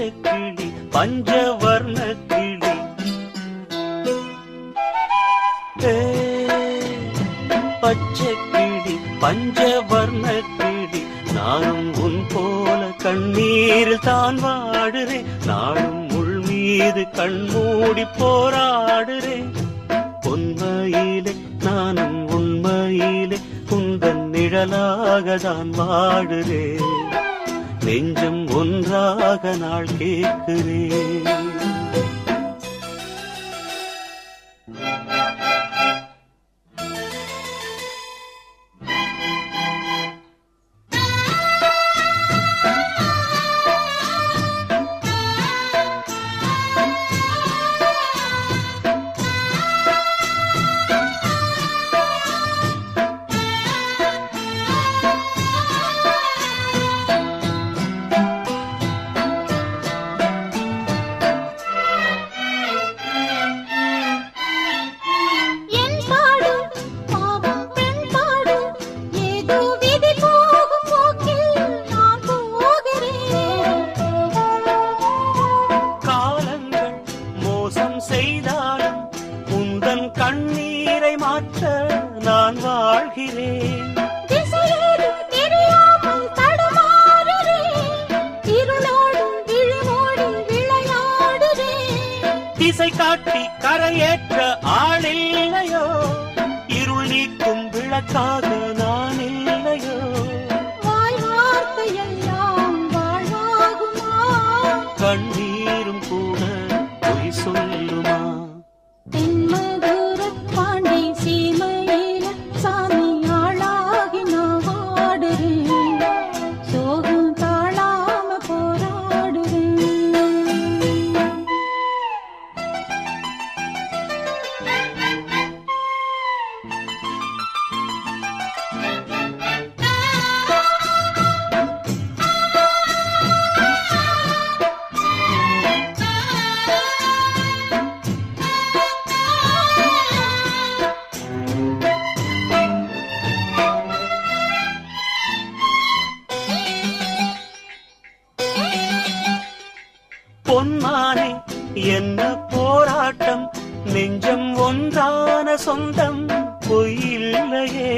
கிளி பஞ்சவர்ண கிளி ஏ, பச்சை கிளி பஞ்சவர்ண கிளி நானும் உன் போல கண்ணீரில் தான் வாடுறேன் நானும் முள் மீது கண்மூடி போராடுறேன் உண்மையிலே நானும் உண்மையிலே உந்தன் நிழலாக தான் வாடுறேன் நெஞ்சம் ஒன்றாக நாள் கேட்கிறேன் என் பாடு பாவம் பெண் பாடு ஏதோ விதி போகும் போக்கில் நான் போகிறேன் காலங்கள் மோசம் செய்தாலும் உந்தன் கண்ணீரை மாற்ற நான் வாழ்கிறேன் திசையேதும் தெரியாமல் தடுமாறுறேன் இருளோடும் விழிமோடி விளையாடுறேன் திசை காட்டி கரையேற்ற ஆளில்லையோ இருள் நீக்கும் விளக்காக நான் இல்லையோ வாய் வார்த்தையெல்லாம் வாழ்வாகுமா கண்ணீரும் கூட பொய் சொல்லுமா தென்மதுரப் பாண்டி சீமையில சாமி ஆளாகி நான் வாடுறேன். சோகம் தாழாம போராடுறேன் பொன்மானே என்ன போராட்டம் நெஞ்சம் ஒன்றான சொந்தம் பொய்யில்லையே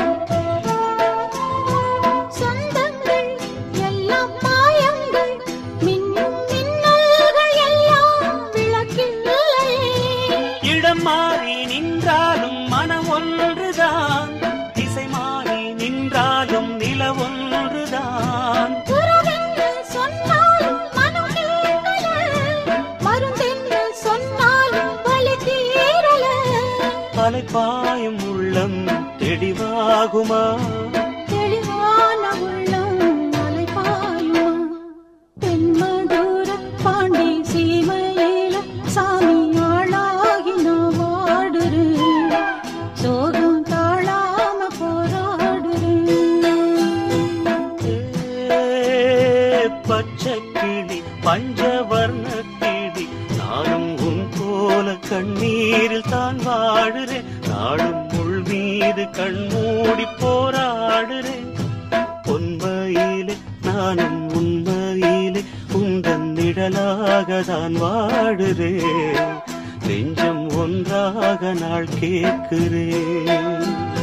சொந்தங்கள் எல்லாம் மாயங்கள் மின்னும் மின்னல்கள் எல்லாம் விளக்கில்லையே இடம் மாறி நின்றாலும் மனம் ஒன்றுதான் திசை மாறி நின்றாலும் நில ஒன்றுதான் உறவென்று சொன்னாலும் மனம் கேட்கல. மருந்தென்று சொன்னாலும் வலி தீரல. அலைப்பாயும் உள்ளம் தெளிவாகுமா தெளிவான உள்ளம் அலைபாயுமா? தென்மதுரப் பாண்டி சீமையில சாமி ஆளாகி நான் வாடுறேன். சோகம் தாழாம போராடுறேன் ஏ, பச்சை கிளி பஞ்சவர்ண கிளி நானும் உன் போல கண்ணீரில் தான் வாடுறேன் நாளும் முள் மீது கண்மூடி போராடுறேன் உண்மையிலே நானும் உண்மையிலே உந்தன் நிழலாக தான் வாடுறேன் நெஞ்சம் ஒன்றாக நாள் கேட்கிறேன்